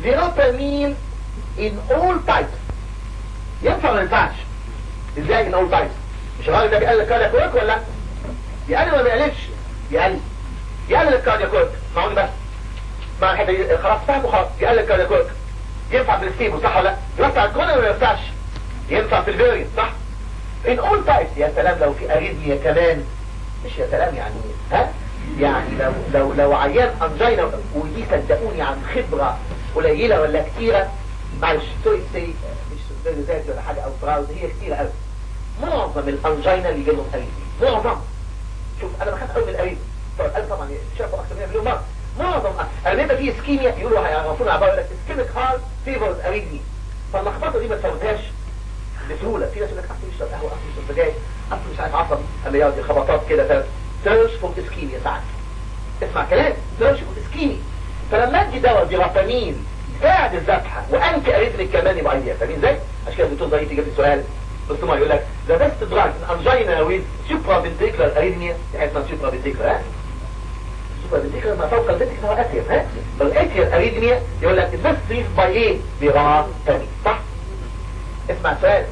فيرابامين in all types ينفع ولا ما ينفعش ازاي in all types مش الراجل ده بيقلل الكاردياك ورك ولا لا بيقلل ولا ما بيقللش بيقلل يقلل الكاردياك ورك معوني بس مع الحته دي خلاص فاهمه خلاص يقلل الكاردياك ورك ينفع في الستيبل صح ولا لا ينفع الكون ولا ما ينفعش ينفع في الفيرينت صح in all types يا سلام لو في اريزميا كمان مش يا سلام يعني ها يعني لو لو لو عيان انجينا ودي صدقوني عن خبره قليله ولا كتيره معلش سوري سي مش ذاتي ولا حاجه او براوز هي كتيره قوي معظم الانجينا اللي جالهم اريزميا معظم شوف انا بخاف قوي من الاريزميا طبعا طبعا شافوا اكتر من مليون مره معظم انا بيبقى فيه اسكيميا يقولوا هيعرفونا عباره لك اسكيميك هارت فيفرز اريزميا فاللخبطه دي ما تفوتهاش بسهوله في ناس يقول لك اصل يشرب قهوه اصل يشرب سجاير اصل مش عارف عصبي اما يقعد خبطات كده سيرش فور اسكيميا ساعات اسمع كلام سيرش فور اسكيميا فلما ادي دواء ديرابامين ساعد الذبحه وانتي اريثميك كمان يبقى ايه فاهمين ازاي؟ عشان كده الدكتور ضيف يجيب لي سؤال بس ما يقول لك ذا بيست دراج انجينا ويز سوبرا فنتريكولار اريثميا يعني اسمها سوبرا فنتريكولار ها؟ سوبرا فنتريكولار ما فوق الفنتريكولار هو اتير ها؟ الاتير اريثميا يقول لك بيست تريت باي ايه؟ ديرابامين صح؟ اسمع سؤال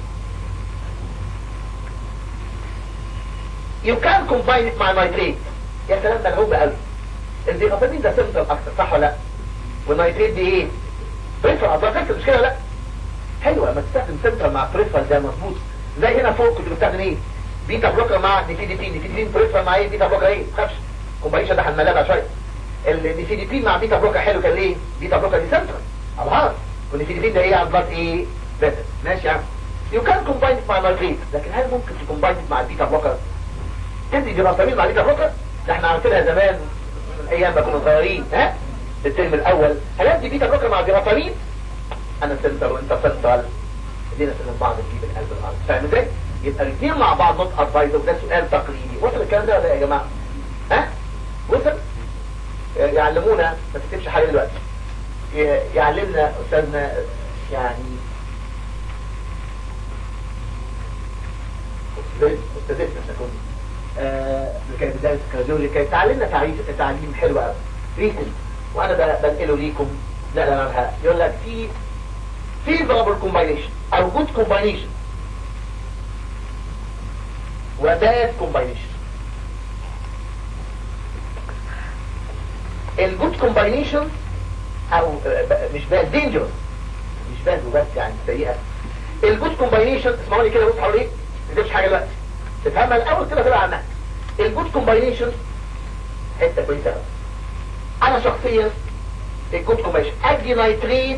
you can combine it مع نايتريت يا سلام ده غوبة قوي الديغافامين ده سنتر اكتر صح ولا لا والنايتريت دي ايه بريفر اضافك مش كده لا حلوه لما تستخدم سنتر مع بريفر ده مظبوط زي هنا فوق كنت بستخدم ايه بيتا بلوكر مع نيفيديبين نيفيديبين بريفر مع ايه بيتا بلوكر ايه ما تخافش كومباينيشن ده هنملها شويه النيفيديبين مع بيتا بلوكر حلو كان ليه بيتا بلوكر دي سنتر ابهار والنيفيديبين ده ايه على البلاد ايه بس ماشي يا عم يو كان كومباين مع نايتريت لكن هل ممكن تكومباين مع البيتا بلوكر تدي جراسامين مع بيتا بلوكر ده احنا عارفينها زمان من ايام ما كنا صغيرين ها الترم الاول هل ادي بيتا بلوكر مع جراسامين انا سنتر وانت سنترال ادينا سنة بعض نجيب القلب الارض فاهم ازاي يبقى الاثنين مع بعض نوت ادفايزر وده سؤال تقليدي وصل الكلام ده ولا يا جماعه ها وصل يعلمونا ما تكتبش حاجه دلوقتي يعلمنا استاذنا يعني استاذتنا تكون اللي كانت بدايه الكارديولوجي كانت تعلمنا تعريف تعليم حلو قوي ريسن وانا بنقله ليكم لا لا لا يقول لك في favorable combination او good combination و bad combination الجود combination او مش bad dangerous مش bad وبس يعني سيئة الجود combination اسمعوني كده بص حواليك ما تجيبش حاجة دلوقتي تفهمها الاول كده تبقى عنها الجود combination حتة كويسة قوي انا شخصيا الجود combination ادي نايتريت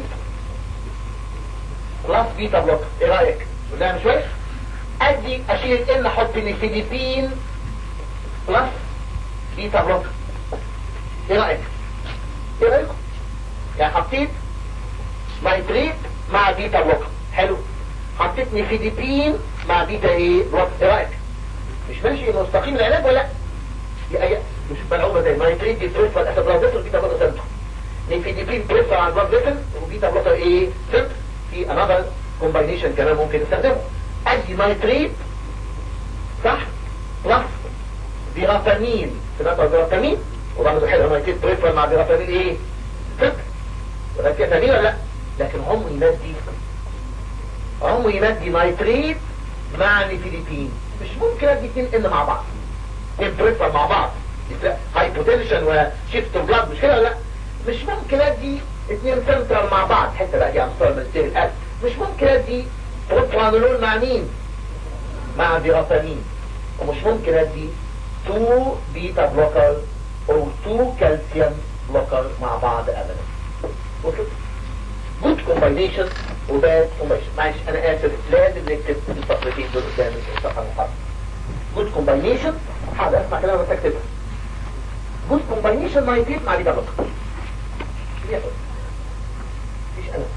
بلس بيتا بلوك ايه رايك قلنا مش وحش ادي اشيل ان احط نيفيديبين بلس بيتا بلوك ايه رايك ايه رايكم يعني حطيت نايتريت مع بيتا بلوك حلو حطيت نيفيديبين مع بيتا ايه بلوك ايه رايك مش ماشي مستقيم العلاج ولا لا مش ملعوبه زي نايتريت دي تريفر اسيد بلاد بيتا بلوك سنتر نيفيديبين تريفر على البلاد فيسل وبيتا بلوك ايه سنتر في another combination كمان ممكن نستخدمه ادي نايتريت صح بلس بيرافامين سمعتوا بيرافامين وبعد حلو نايتريت بريفر مع بيرافامين ايه فكر وده كده تاني ولا لا لكن عمري ما ادي عمري ما ادي نايتريت مع نيفيليبين مش ممكن ادي اتنين ان مع بعض اتنين بريفر مع بعض هايبوتنشن وشيفت بلاد مش كده ولا لا مش ممكن ادي اثنين سنترال مع بعض حتى بقى دي امثال ماجستير القلب مش ممكن ادي بروبرانولول مع مين مع ديرافامين ومش ممكن ادي تو بيتا بلوكر او تو كالسيوم بلوكر مع بعض ابدا وصلت جود كومباينيشن وباد كومباينيشن معلش انا اسف لازم نكتب الفقرتين دول قدام الصفحه المحاضره جود كومباينيشن حاضر اسمع كلام بس اكتبها جود كومباينيشن نايتريت مع بيتا بلوكر ياخد مفيش ألم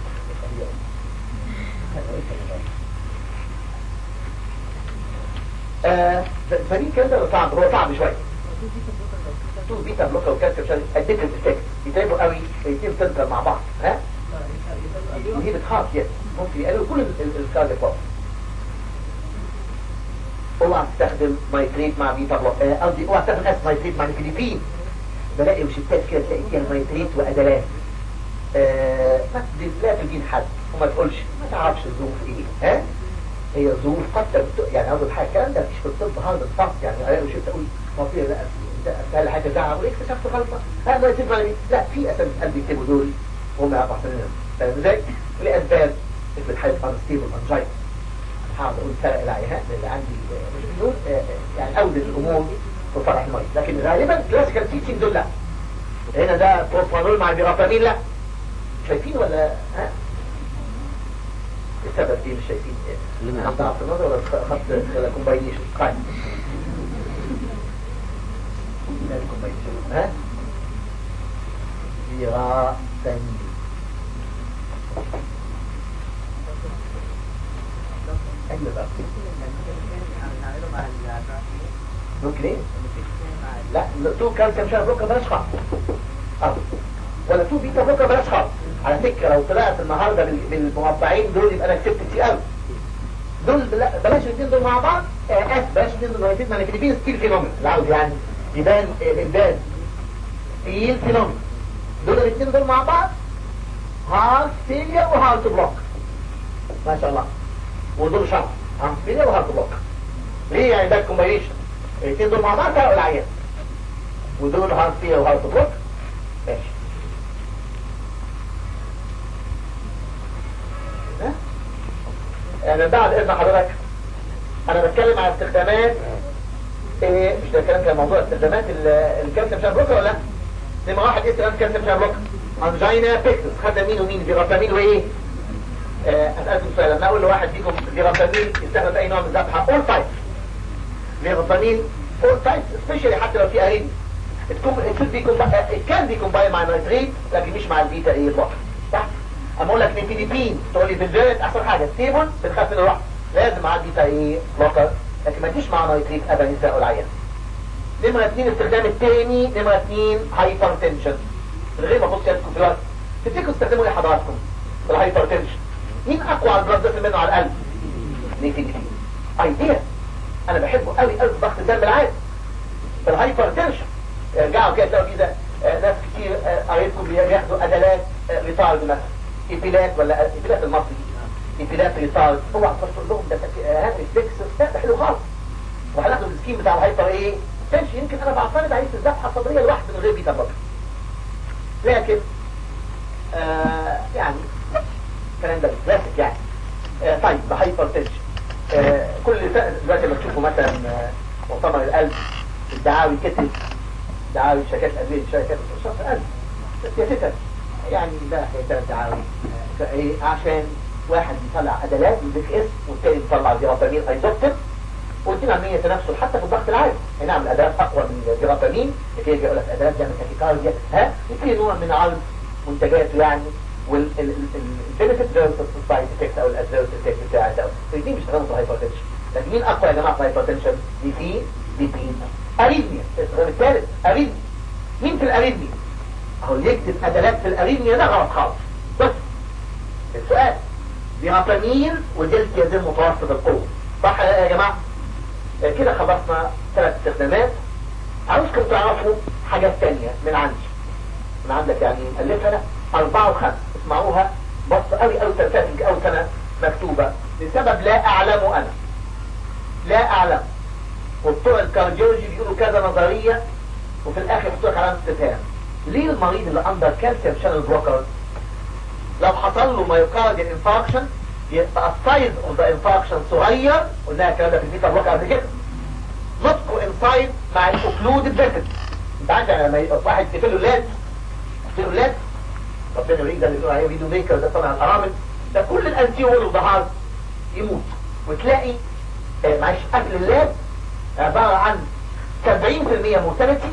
آه فريق كده صعب هو صعب شوية تو بيتا بلوكر وكالسيوم عشان اديت الافكت يتعبوا قوي الاثنين سنتر مع بعض ها دي بتخاف يس ممكن يقللوا كل الكارديو فوق اوعى تستخدم مايتريت مع بيتا بلوكر قصدي اوعى تستخدم اس مايتريت مع نيفيديبين بلاقي روشتات كده تلاقي فيها مايتريت وادلات آه ما تدي- لا تدين حد وما تقولش ما تعرفش الظروف ايه ها هي الظروف قد تبت... يعني اول حاجه الكلام ده مش في الطب هذا الفرق يعني انا مش اقول ما في لا ده سهل حاجه زعل اقول اكتشفت غلطه هذا يتم على مين؟ لا في اسباب قلب يكتبوا دول وهم يعرفوا احسن منهم فاهم ازاي؟ لاسباب مثل حاله انستيبل انجايت هقعد اقول فرق العيهات اللي عندي آه، مش بدون آه، آه، يعني اودي الامور في فرح المريض لكن غالبا كلاسيكال تيتشنج دول لا هنا ده بروبانول مع بيرافامين لا شايفين ولا ها السبب دي مش شايفين لما خط عبد الناصر ولا خط ولا كومباينيشن طيب لا الكومباينيشن ها بيرافامين ايوه بقى ممكن ايه لا تو كالسيوم شان بلوكر بلاش خالص اه ولا تو بيتا بلوكر بلاش خالص على فكره لو طلعت النهارده بال- بالمربعين دول يبقى انا كسبت كتير قوي دول بلا- بلاش الاثنين دول مع بعض آه آسف، بلاش الاثنين دول هيفيد معنى فيليبين ستيل فينومين اللي عاوز يعني يبان آه، امداد ستيل فينومين دول الاثنين دول مع بعض هارت فيلير وهارت بلوك ما شاء الله ودول شرط هارت فيلير وهارت بلوك ليه يعني ده الكومباينيشن الاثنين دول مع بعض فرقوا العيان ودول هارت فيلير وهارت بلوك ماشي ها؟ يعني بعد اذن حضرتك انا بتكلم على استخدامات ايه مش ده الكلام كان موضوع استخدامات ال- الكالسيوم شان بلوكر ولا لا؟ نمرة واحد ايه استخدام الكالسيوم شان بلوكر؟ انجينا بيكتس خدنا مين ومين فيرافامين وايه؟ آه، اسالكم سؤال لما اقول لواحد فيكم فيرافامين يستخدم اي نوع من الذبحه اول تايب فيرافامين اول تايب سبيشالي حتى لو في ارين كان بي كومباين مع النيتريت لكن مش مع البيتا ايه بلوكر صح؟ اما اقول لك نيفيديبين تقول لي بالذات احسن حاجه ستيبل بتخاف من الواحد لازم مع البيتا ايه بلوكر لكن ما تجيش مع نيتريت ابدا يسرقوا العيان نمرة اثنين استخدام التاني نمرة اثنين هايبر تنشن من غير ما ابص يدكم في الوقت تفتكروا استخدموا ايه حضراتكم في الهايبر تنشن مين اقوى على البلد منه على القلب نيفيديبين ايديا انا بحبه قوي قوي في ضغط الدم العالي في الهايبر تنشن ارجعوا كده تلاقوا كده آه، ناس كتير آه، قريتكم بياخدوا ادلات آه، ريتارد مثلا ايبيلات ولا ايبيلات المصري ايبيلات ريتارد اوعى تفسر لهم ده هات ريفلكس ده حلو خالص وهناخد السكيم بتاع الهايبر ايه تنشن يمكن انا بعتمد عليه في الذبحه الصدريه لوحده من غير بيتا بلوكر لكن آه يعني الكلام ده كلاسيك يعني آه طيب بهايبر تنشن آه كل سنة دلوقتي لما تشوفوا مثلا آه، مؤتمر القلب الدعاوي كتب دعاوي شركات ادويه شركات شرط القلب سياستها يعني ده ثلاث دعاوي آه، فايه عشان واحد بيطلع ادلات يديك اسم والتاني بيطلع فيرابامين ايزوبتر والاثنين عمالين يتنافسوا حتى في الضغط العالي اي نعم الادوات اقوى من الفيرابامين لكن يجي يقول لك ادوات تعمل تاكيكارديا ها وفي نوع من عرض منتجاته يعني والبنفيت فيرسس السايد افكت او الادفيرس افكت بتاعت او الاثنين بيشتغلوا في الهايبرتنشن لكن مين اقوى يا جماعه في الهايبرتنشن؟ دي في دي في اريثميا الاستخدام الثالث اريثميا مين في الاريثميا؟ اهو اللي يكتب ادلات في الاريثميا ده غلط خالص بس السؤال بيرابامين ودلت يزن متوسط القوه صح يا جماعه؟ آه، كده خلصنا ثلاث استخدامات عاوزكم تعرفوا حاجات تانية من عندي من عندك يعني ألفها لا أربعة وخمسة اسمعوها بص قوي قوي ترتفج أول سنة مكتوبة لسبب لا أعلمه أنا لا أعلم وبتوع الكارديولوجي بيقولوا كذا نظرية وفي الآخر يحطوا لك علامة استفهام ليه المريض اللي أندر كالسيوم شانل بلوكر لو حصل له مايوكارديال انفاركشن يبقى السايز اوف ذا انفاركشن صغير قلنا الكلام ده في البيتا بلوكر قبل كده نطقه انسايد مع الاوكلودد فيسل انت عارف يعني لما يبقى واحد تقفل له اللاد تقفل له اللاد ربنا يوريك ده اللي بيقولوا عليه فيديو ميكر ده طبعا الارامل ده كل الانتيول والظهار يموت وتلاقي آه، معلش قفل اللاد عبارة عن 70% موتاليتي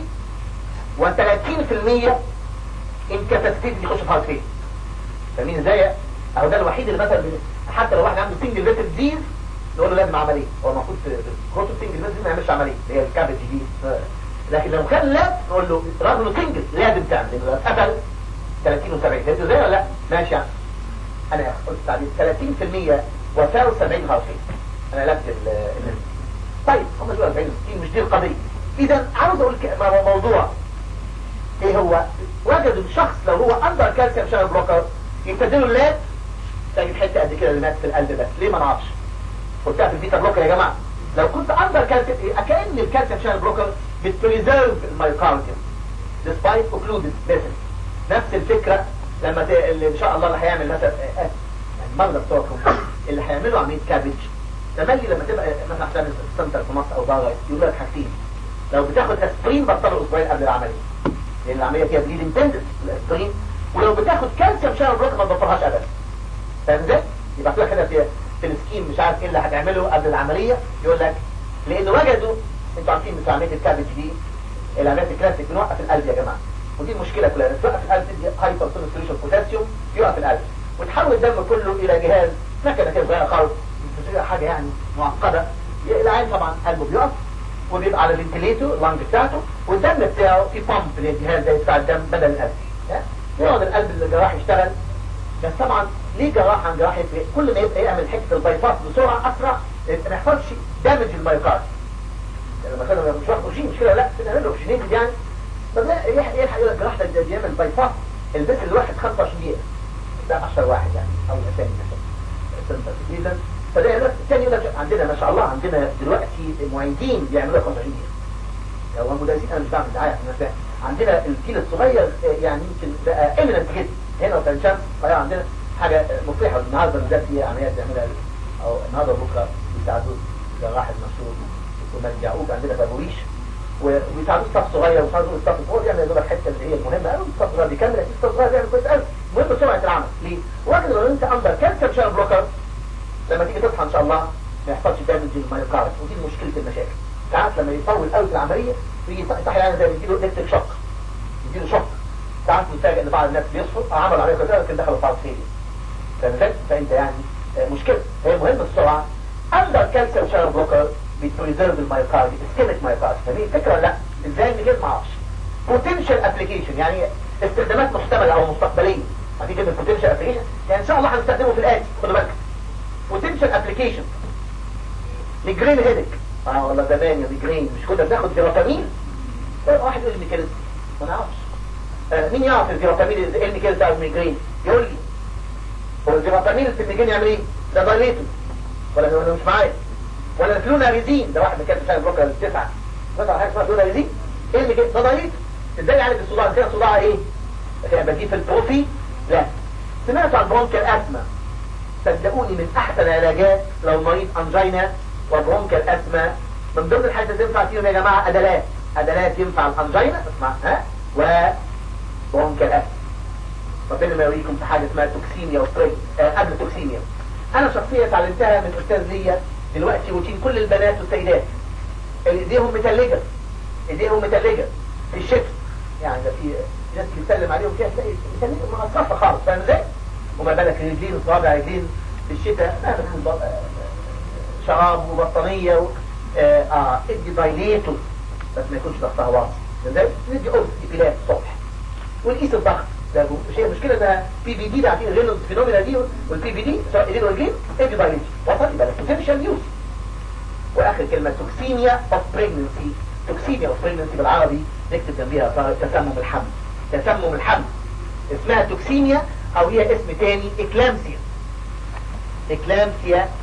و30% انكاباسيتي يخش في هارت فيل فاهمين ازاي؟ اهو ده الوحيد اللي مثلا بن- حتى لو واحد عنده سنجل فيتل ديز نقول له لازم عمليه هو المفروض في كورس سنجل فيتل ما يعملش عمليه اللي هي الكابج دي آه. لكن لو كان لا نقول له رغم انه سنجل لازم تعمل لانه لو اتقفل 30 و70 فهمت ازاي ولا لا؟ ماشي يعني انا قلت تعديل 30% وساوي 70 هارت فيل انا قلبت ال- ال- طيب هم دول 40 60 مش دي القضيه اذا عاوز اقول ك- مو- موضوع ايه هو وجدوا الشخص لو هو اندر كالسيوم شانل بلوكر يبتدلوا اللاب تجد حته قد كده اللي مات في القلب بس ليه ما نعرفش قلتها في البيتا بلوكر يا جماعه لو كنت اندر كالسيوم كان الكالسيوم شانل بلوكر بتريزيرف المايوكارديوم ديسبايت اوكلودد فيسل نفس الفكره لما ت... اللي ان شاء الله اللي هيعمل مثلا يعني المرضى بتوعكم اللي هيعملوا عمليه كابج تملي لما تبقى مثلا عشان السنتر في مصر او بره يقول لك حاجتين لو بتاخد اسبرين بطلوا اسبوعين قبل العمليه لان العمليه فيها بليدنج تندس الاسبرين ولو بتاخد كالسيوم شانل بلوكر ما تبطلهاش ابدا فاهم ازاي؟ يبقى تروح كده في في السكيم مش عارف ايه اللي هتعمله قبل العمليه يقول لك لانه وجدوا انتوا عارفين بتاع عمليه الكابج دي العمليات الكلاسيك بنوقف القلب يا جماعه ودي المشكله كلها توقف القلب تدي هايبر سوليوشن بوتاسيوم يوقف القلب وتحول الدم كله الى جهاز مكنه كده صغيره خالص مش حاجه يعني معقده العين طبعا قلبه بيقف وبيبقى على الفنتليتور اللانج بتاعته والدم بتاعه في بامب للجهاز ده يدفع الدم بدل القلب يقعد القلب الجراح يشتغل بس طبعا ليه جراح عن جراح يفرق كل ما يبقى يعمل حته الباي باس بسرعه اسرع ما يحصلش دامج المايوكارد لما كانوا مش واخد اوكسجين مش كده لا بنعمل له اوكسجينيتد يعني طب لا يلحق يقول الجراح ده بيعمل باي باس البس الواحد 25 دقيقه ده 10 واحد يعني او ثاني مثلا فده الثاني يقول لك عندنا ما شاء الله عندنا دلوقتي معيدين بيعملوها 25 دقيقه هو المدرسين انا مش بعمل دعايه انا فاهم عندنا الجيل الصغير يعني يمكن بقى ايمننت جدا هنا وكان شمس فهي عندنا حاجه مفرحه النهارده بالذات في عمليات بيعملها او النهارده بكره بيساعدوا جراح المشهور وما يرجعوك عندنا في ابو ريش وبيساعدوا ستاف صغير وبيساعدوا ستاف صغير يعني يقول لك الحته اللي هي المهمه قوي ستاف صغير بيكمل اكيد ستاف صغير بيعمل كويس قوي المهم سرعه العمل ليه؟ واحد لو انت اندر كالسيوم شانل بلوكر لما تيجي تصحى ان شاء الله ما يحصلش دامج للمايوكارد ودي مشكله المشاكل ساعات لما يطول قوي في العمليه يجي صحي يعني زي بيديله الكتريك شوك يديله شوك ساعات متفاجئ ان بعض الناس بيصحوا عملوا عمليه كويسه لكن دخلوا في بعض فيليا فاهم فانت يعني مشكله هي مهمه السرعه اندر كالسيوم شانل بلوكر بتريزيرف المايوكارد اسكيميك مايوكارد فدي الفكره لا ازاي نجيب ما اعرفش بوتنشال ابلكيشن يعني استخدامات محتمله او مستقبليه هتيجي كلمه بوتنشال ابلكيشن يعني ان شاء الله هنستخدمه في الاتي خدوا بالك بوتنشال ابلكيشن ميجرين هيدك اه والله زمان يا ميجرين مش كنا بناخد فيراتامين واحد يقول لي ميكانيزم ما نعرفش آه مين يعرف الفيراتامين ايه الميكانيزم بتاع الميجرين يقول لي هو الفيراتامين في الميجرين يعمل ايه ده دايليتو ولا ولا مش معايا ولا الفلوناريزين ده واحد كان بتاع بروكر التسعه مثلا حاجه اسمها فلوناريزين ايه اللي كده ده دايليتو ازاي يعالج الصداع كده صداع ايه بجيب في البروفي لا سمعت عن برونكال اسما صدقوني من احسن العلاجات لو مريض انجينا وبرونكال اسما من ضمن الحاجات اللي تنفع فيهم يا جماعه ادلات ادلات ينفع الانجينا اسمع ها و برونكال اسما ربنا ما يوريكم في حاجه اسمها توكسيميا وستريك آه قبل توكسيميا انا شخصيا اتعلمتها من استاذ ليا دلوقتي روتين كل البنات والسيدات اللي ايديهم متلجه ايديهم متلجه في الشتاء يعني ده في ناس بتسلم عليهم كده تلاقي متلجه مقصفه خالص فاهم ازاي؟ وما بالك رجلين صوابع رجلين في الشتاء لا شراب وبطانيه و... اه, آه ادي دايليتور بس ما يكونش ضغطها واطي ازاي؟ ندي قرص ايبيلات الصبح ونقيس الضغط ده مش هي المشكله ده بي بي دي ده عارفين الرينولد فينومينا دي والبي بي دي سواء ايدين ورجلين ادي دايليتور وصل يبقى بوتنشال يوز واخر كلمه توكسيميا اوف بريجنسي توكسيميا اوف بريجنسي بالعربي نكتب جنبيها تسمم الحمل تسمم الحمل اسمها توكسيميا او هي اسم تاني اكلامسيا اكلامسيا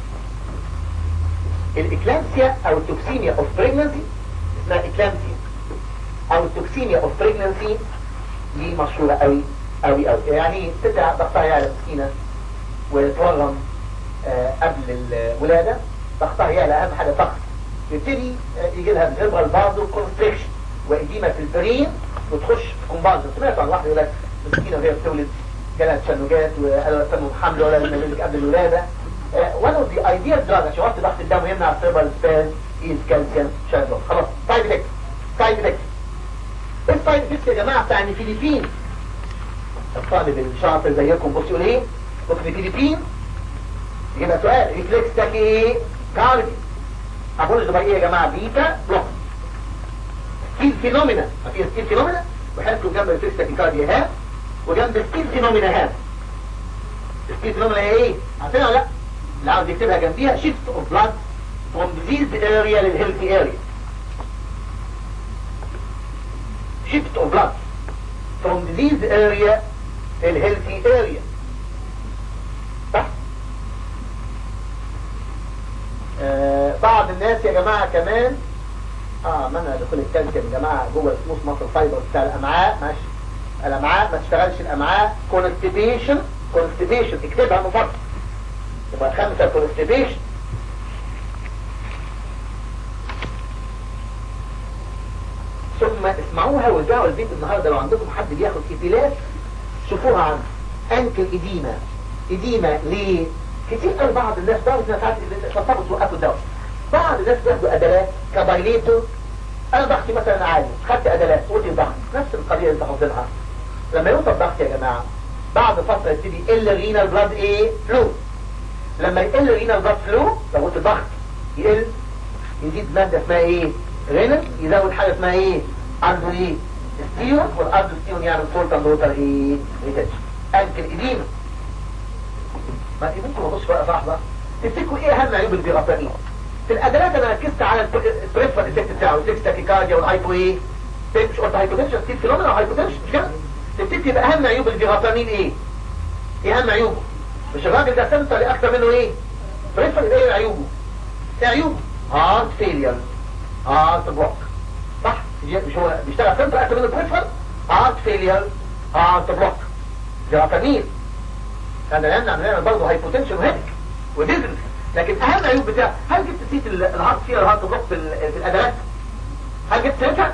الاكلامسيا او التوكسيميا اوف بريجنسي اسمها اكلامسيا او التوكسيميا اوف بريجنسي دي مشهورة قوي قوي قوي يعني تدعى ضغطها يعلى مسكينة وتورم آه قبل الولادة ضغطها يعلى اهم حاجة ضغط يبتدي آه يجي لها فيبرال بازو كونستريكشن وإديمة في البرين وتخش في كومباوند سمعت عن واحد يقول لك مسكينة وهي بتولد جالها تشنجات وقالوا تم حمل ولا لازم قبل الولادة one of the ideal drugs عشان وقت ضغط الدم ويمنع السيربال سباز is calcium channel خلاص سايد افكت سايد افكت ايه السايد افكت يا جماعة بتاع الفلبين الطالب الشاطر زيكم بص يقول ايه بص في الفلبين يبقى سؤال ريفلكس تاكي ايه كاردي اقول ده ايه يا جماعة بيتا بلوك سكيل فينومينا ما في سكيل فينومينا وحطوا جنب الريفلكس تاكي كاردي ها وجنب سكيل فينومينا ها سكيل فينومينا هي ايه عارفينها ولا لا اللي عاوز يكتبها جنبيها shift of blood from diseased area للhealthy area shift of blood from diseased area للhealthy area ناس يا جماعة كمان اه منع دخول الكالسيوم يا جماعة جوه السموث ماسل فايبر بتاع الامعاء ماشي الامعاء ما تشتغلش الامعاء كونستيبيشن كونستيبيشن اكتبها مفرط يبقى خمسة كونستيبيشن ثم اسمعوها وارجعوا البيت النهارده لو عندكم حد بياخد ايبيلات شوفوها عنه انكل اديمة اديمة ليه كتير قوي بعض الناس بعض الناس ساعات شطبوا توقفوا الدواء بعض الناس بياخدوا ادلات كبايليتور انا ضغطي مثلا عالي خدت ادلات قلت ضغط نفس القضيه اللي انت حافظينها لما يوصل ضغط يا جماعه بعد فتره يبتدي يقل الرينال بلاد ايه فلو لما يقل الرينال بلاد فلو لو قلت ضغط يقل يزيد ماده اسمها ايه رينال يزود حاجه اسمها ايه عنده ايه ستيون والارض ستيون يعمل سولت اند ووتر ايه ريتنشن انكل اديمه ما انت ممكن ابص بقى صاحبه تفتكروا ايه اهم عيوب البيغافانين في الادلات انا ركزت على البريفر افكت بتاعه السكس تاكيكارديا والهايبو ايه مش قلت هايبوتنشن ستيل فينومينا وهايبوتنشن مش كده تفتكر يبقى اهم عيوب البيغافانين ايه ايه اهم عيوبه مش الراجل ده سنتر اكتر منه ايه بريفر ايه عيوبه ايه عيوبه هارت فيلير هارت بلوك صح مش هو بيشتغل سنتر اكتر منه بريفر هارت فيلير هارت بلوك بيغافانين كان يمنع من برضه هايبوتنشن وهيك وديزنس لكن اهم عيوب بتاع هل جبت سيت الهارت فيها الهارت بلوك في, في الادوات هل جبت سيرتها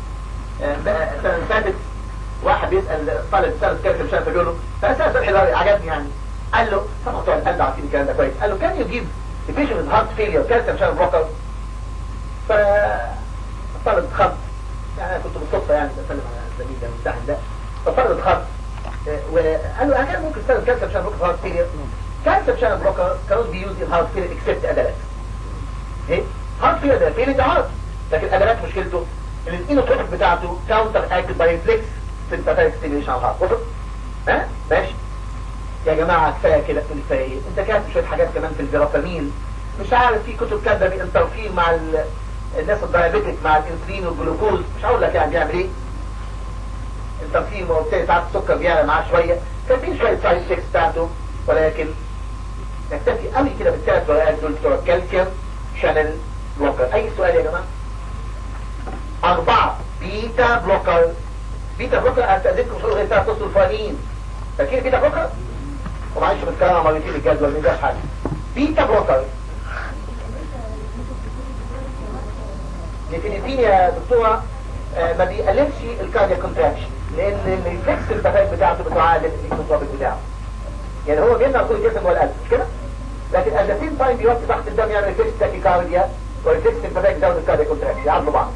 السنه اللي فاتت واحد بيسال طالب سنه كام مش عارف بيقول له فسال سؤال حلو عجبني يعني قال له طبعا بتوع القلب عارفين الكلام ده كويس قال له كان يجيب ديفيشن هارت فيلير كالسيوم شانل بلوكر ف الطالب اتخض يعني انا كنت بالصدفه يعني بسلم على الزميل ده المساحن ده فالطالب اتخض وقال له انا ممكن استخدم كالسيوم شانل بلوكر هارت فيلير كالسيوم شانل بلوكر cannot be used in heart failure except ادلات ايه هارت فيلير ده فيلير ده هارت لكن ادلات مشكلته ان الانوتروبيك بتاعته كاونتر اكتد باي ريفلكس سيمباثيك ستيميشن على الهارت وصل ها ماشي يا جماعه كفايه كده تقول كفايه ايه انت كاتب شويه حاجات كمان في الفيرافامين مش عارف في كتب كاتبه بانترفير مع ال... الناس الدايابيتك مع الانسولين والجلوكوز مش هقول لك يعني بيعمل ايه انترفير وبالتالي ساعات السكر بيعلى معاه شويه كاتبين شويه سايد افكتس بتاعته ولكن نكتفي قوي كده بالثلاث ورقات دول بتوع الكالسيوم شانل بلوكر اي سؤال يا جماعه اربعه بيتا بلوكر بيتا بلوكر استاذنكم مش هقول غير ثلاث فصول فانيين فاكرين بيتا بلوكر ومعلش بتكلم مرتين الجدول من ده حاجه بيتا بلوكر الفلبين يا دكتوره آه ما بيقللش الكارديا كونتراكشن لان الريفلكس البفاك بتاعته بتعادل الاكتوبيك بتاعه يعني هو بيمنع كل الجسم والقلب مش كده لكن at the same time بيوطي ضغط الدم يعمل ريفلكس تاكيكارديا وريفلكس البفاك يزود الكارديا كونتراكشن يعادلوا بعض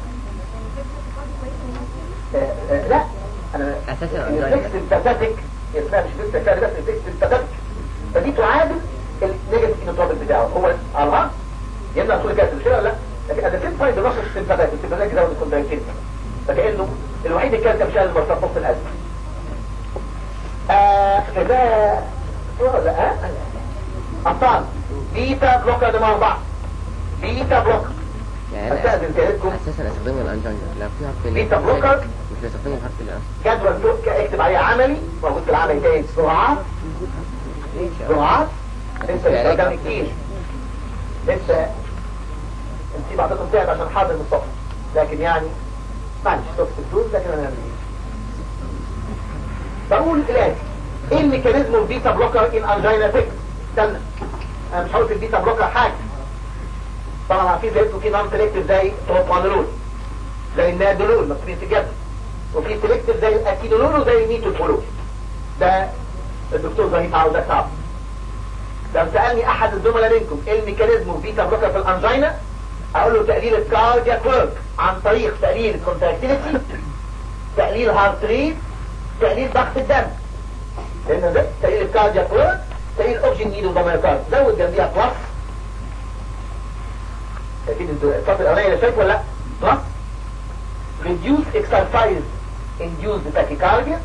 آه آه لا انا اساسا الريفلكس البفاتيك اسمها مش ريفلكس البفاتيك بس الريفلكس البفاتيك فدي تعادل النيجاتيف انوتروبيك بتاعه هو على الهارت يمنع كل الجسم مش كده ولا لا لكن at the same time بينشط السمباتيك السمباتيك يزود الكونتراكشن فكأنه الوحيد اللي كان شايل المرتبط نص القلب آه ده ولا ها ابطال بيتا بلوكر ده مع بعض بيتا بلوكر يعني أنا استاذن سيادتكم اساسا استخدمه الانجينا لو في هارت فيلير بيتا بلوكر مش بستخدمه الهارت فيلير اصلا جدول توك اكتب عليه عملي موجود في العمل تاني سرعات سرعات لسه بيستخدم كتير لسه انت بعضكم تعب عشان حاضر من الصبح لكن يعني معلش صوت الفلوس لكن انا هعمل ايه بقول الاتي ايه الميكانيزم البيتا بلوكر ان انجينا فيكس استنى انا مش هقول في البيتا بلوكر حاجه طبعا عارفين زي في نون سيلكتيف زي توبانولول زي النادولول مكتوبين في الجدول وفي سيلكتيف زي الاكيدولول وزي الميتوتولول ده الدكتور زهيد عاوزك تعرف لو سألني احد الزملاء منكم ايه الميكانيزم البيتا بلوكر في الانجينا اقول له تقليل الكاردياك ورك عن طريق تقليل الكونتراكتيليتي تقليل هارت ريت تقليل ضغط الدم لان ده تقليل الكاردياك ورك تقليل الاوكسجين نيد وضميركارد زود جنبيها بلس شايفين الصف الاولاني اللي شايف ولا لا بلس reduce exercise induced tachycardia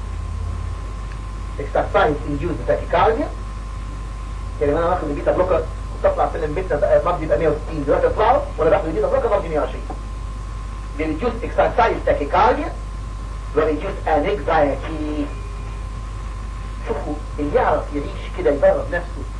exercise induced tachycardia يعني انا واخد البيتا بلوكر كنت اطلع سلم بيتنا مبدي يبقى 160 دلوقتي اطلعه وانا باخد البيتا بلوكر مبدي 120 بيريديوس اكسرسايز تاكيكارديا وريديوس انكزايتي شوفوا اللي يعرف يعيش كده يدرب نفسه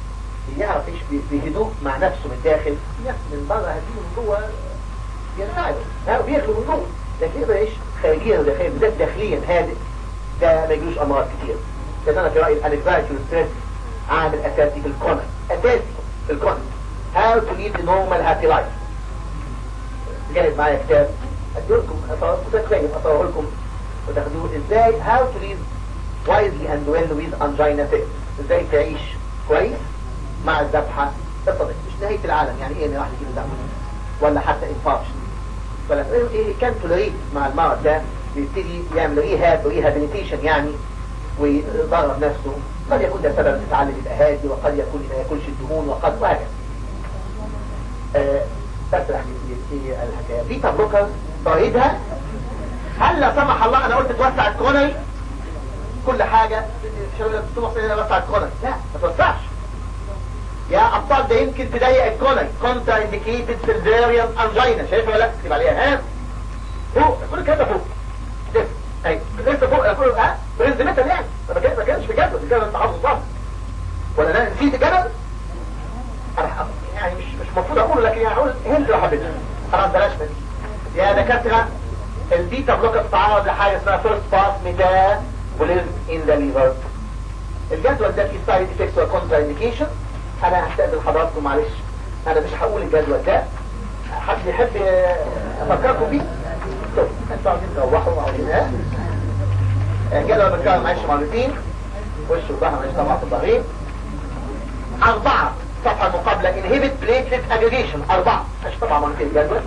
يعرف يعيش ب- بهدوء مع نفسه من داخل ناس من بره هديه من جوه ينفعله ها بياكلوا من جوه لكن يقدر يعيش خارجيا وداخليا بالذات داخليا هادئ ده ما يجيلوش امراض كتير لان انا في رايي الانكزايتي والستريس عامل اساسي في الكونر اساسي في الكونر how to lead a normal happy life جايب معايا كتاب اديه لكم متخيل اصوره لكم وتاخدوه ازاي how to live wisely and well with angina pills ازاي تعيش كويس مع الذبحه الصديق مش نهايه العالم يعني ايه ان واحد يجيله ذبحه ولا حتى انفاركشن ولا ايه كان تولريت مع المرض ده بيبتدي يعمل ريهاب ريهابيليتيشن يعني ويدرب نفسه قد يكون ده سبب تتعلم يبقى هادي وقد يكون ما ياكلش الدهون وقد وهكذا آه، بس راح يبتدي الحكايه بيتا بلوكر طريدها هل لا سمح الله انا قلت توسع الكورونري كل حاجه شباب الدكتور محسن هنا وسع الكورونري لا ما توسعش يا ابطال ده يمكن تضيق الكورونري كونترا انديكيتد سيلفيريان انجينا شايفها ولا لا تكتب عليها ها فوق كل الكلام ده فوق لسه ايوه لسه فوق فوق ها برنس متر يعني ما كان- ما كانش في جدول الجدول انت حافظه صح ولا انا نسيت الجدول انا ح- يعني مش مش المفروض اقوله لكن يعني اقول هند لو حبيت خلاص بلاش مني يا دكاتره البيتا بلوكر بتتعرض لحاجه اسمها فيرست باس ميتابوليزم ان ذا ليفر الجدول ده فيه سايد افكتس وكونترا انديكيشن انا هستاذن حضراتكم معلش انا مش هقول الجدول ده حد يحب افكركم بيه طب انتوا عايزين تروحوا عاوزين ايه الجدول بتكرر معلش مرتين وش وظهر معلش طبعا في الظهرين أربعة صفحة المقابلة inhibit platelet aggregation أربعة مش طبعا مرتين الجدول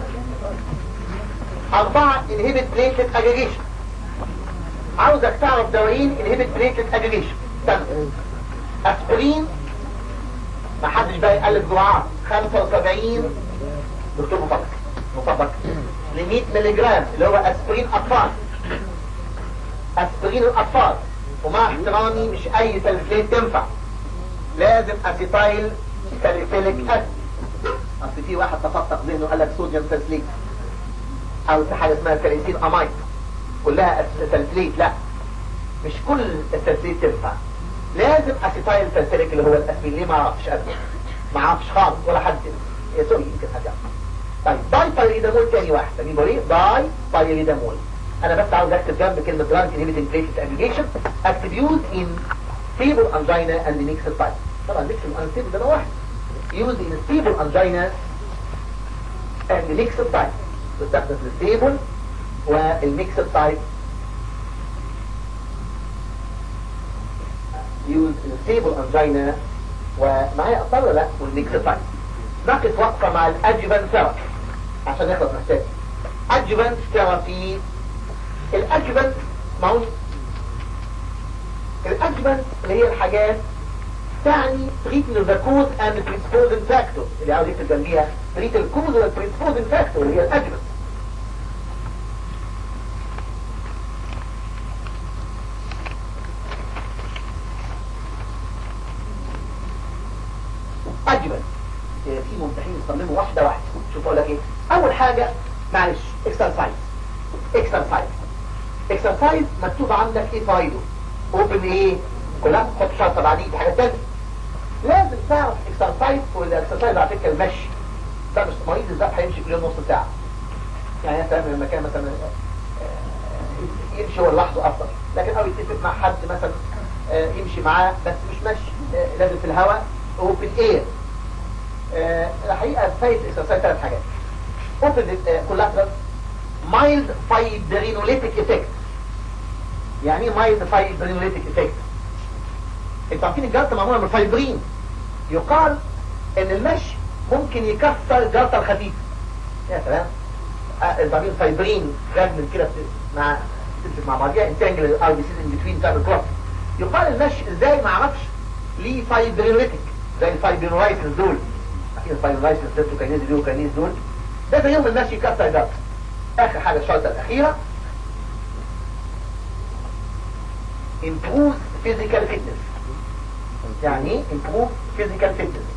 أربعة inhibit platelet aggregation عاوزك تعرف دوايين inhibit platelet aggregation استنى أسبرين ما حدش بقى يقلب جرعات 75 دكتور مطبق مطبق ل 100 مللي جرام اللي هو أسبرين أطفال أسبرين الأطفال ومع احترامي مش أي سلفليت تنفع لازم اسيتايل ساليسيليك اسيد اصل في واحد تفتق ذهنه قال لك صوديوم سالسليت او في حاجه اسمها ساليسيل امايد كلها أس- سالسليت لا مش كل السالسليت تنفع لازم اسيتايل سالسيليك اللي هو الاسبرين ليه ما اعرفش ابدا ما اعرفش خالص ولا حد يا سوري يمكن حد يعرف طيب داي بايريدامول تاني واحد مين بقول ايه داي بايريدامول انا بس عاوز اكتب جنب كلمه درانك انهبيتنج بليتس اجريجيشن اكتب يوز ان stable angina and mixed type طبعا mixed unstable ده نوع واحد used in stable angina and mixed type بستخدم في الستيبل والميكسد تايب used in stable angina ومعايا اطفال ولا لا والميكسد تايب نقف وقفه مع الادجوفان ثيرابي عشان نخلص محتاج ادجوفان ثيرابي الادجوفان ما هو الادجوفان اللي هي الحاجات تعني treat the cause and the predisposing factor اللي عاوز يكتب جنبيها treat the cause and the predisposing factor اللي هي الادجوفان ادجوفان في ممتحين يصمموا واحده واحده شوف اقول لك ايه اول حاجه معلش اكسرسايز اكسرسايز اكسرسايز مكتوب عندك ايه فايده اوبن ايه كلها تحط شرطه بعديه دي حاجه ثانيه لازم تعرف اكسرسايز والاكسرسايز على فكره المشي ده مش مريض الذبح هيمشي كل يوم نص ساعه يعني انت لما كان مثلا آه، يمشي هو لوحده افضل لكن او يتفق مع حد مثلا آه، يمشي معاه بس مش مشي آه، لازم في الهواء اوبن اير الحقيقه فايد اكسرسايز ثلاث حاجات اوبن كولاترال مايلد فايبرينوليتيك افكت يعني ايه مايلد فايبرينوليتيك افكت انتوا عارفين الجلطه معموله من الفايبرين يقال ان المشي ممكن يكسر الجلطه الخفيفه يا سلام آه، الضمير فايبرين فراجمنت كده بت- مع تمسك مع بعضيها انتانجل الار بي سيز ان بتوين تعمل كلوت يقال المشي ازاي ما اعرفش ليه فايبرينوليتيك زي الفايبرينولايسنس دول عارفين الفايبرينولايسنس دول اليوكاينيز دول ده زي يوم المشي يكسر الجلطه اخر حاجه الشرطه الاخيره improve physical fitness يعني ايه improve physical fitness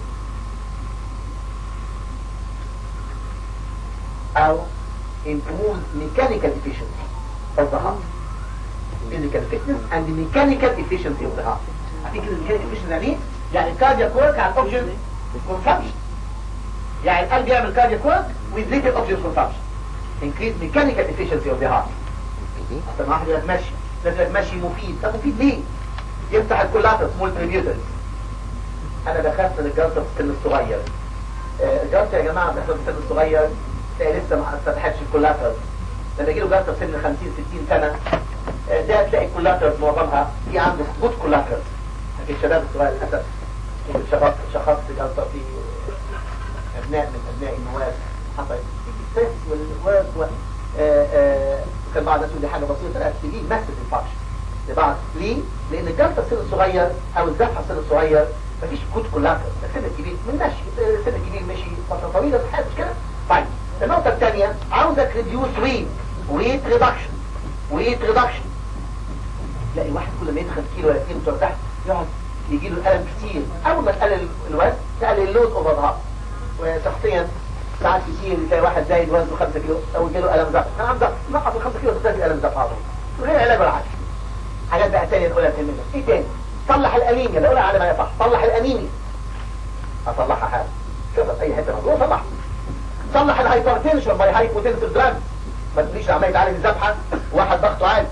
او improve mechanical efficiency of the heart physical fitness and mechanical efficiency of the heart عارفين كده mechanical efficiency يعني ايه يعني الكاردياك ورك على الاوكسجين كونسامشن يعني القلب يعمل كاردياك ورك ويزيد الاوكسجين كونسامشن increase mechanical efficiency of the heart دي طب ما واحد يقول لك ماشي لازم لك ماشي مفيد طب مفيد ليه يفتح الكولاتر سمول تريبيوترز انا بخاف من الجلطه في السن الصغير آه، الجلطه يا جماعه بتحصل في السن الصغير تلاقي لسه ما فتحتش الكولاتر لما يجي له جلطه في سن 50 60 سنه آه، ده تلاقي الكولاتر معظمها في عنده جود كولاتر لكن الشباب الصغير للاسف يمكن شخص شخصت جلطه في ابناء من ابناء النواب حصل السيس والورد و آه، آه، كان بعض الناس يقول دي حاجه بسيطه لا دي ماسف انفكشن لبعض ليه؟ لان الجلطه السن الصغير او الزفحه السن الصغير مفيش كود كولاتر السن الكبير من مشي السن الكبير مشي فتره طويله في حياته مش كده؟ طيب النقطه الثانيه عاوزك ريديوس ويت ويت ريدكشن ويت ريدكشن تلاقي واحد كل ما يدخل كيلو ولا كيلو بتوع تحت يقعد يجي له الم كتير اول ما تقلل الوزن تقلل اللود اوفر هاب وشخصيا ساعات كتير تلاقي واحد زايد وزنه 5 كيلو او يجي له الم زفر انا عم زفر نقص ال 5 كيلو تلاقي الم زفر على طول من غير علاج ولا حاجه حاجات بقى تانية نقولها تهمنا ايه تاني صلح الانيميا ده قولها على ما يصح صلح الانيميا اصلحها حاجه شوفها في اي حته موجوده صلحها صلح الهايبرتنشن باي هايبوتنسيف دراج ما تقوليش عمال يتعالج الذبحه واحد ضغطه عالي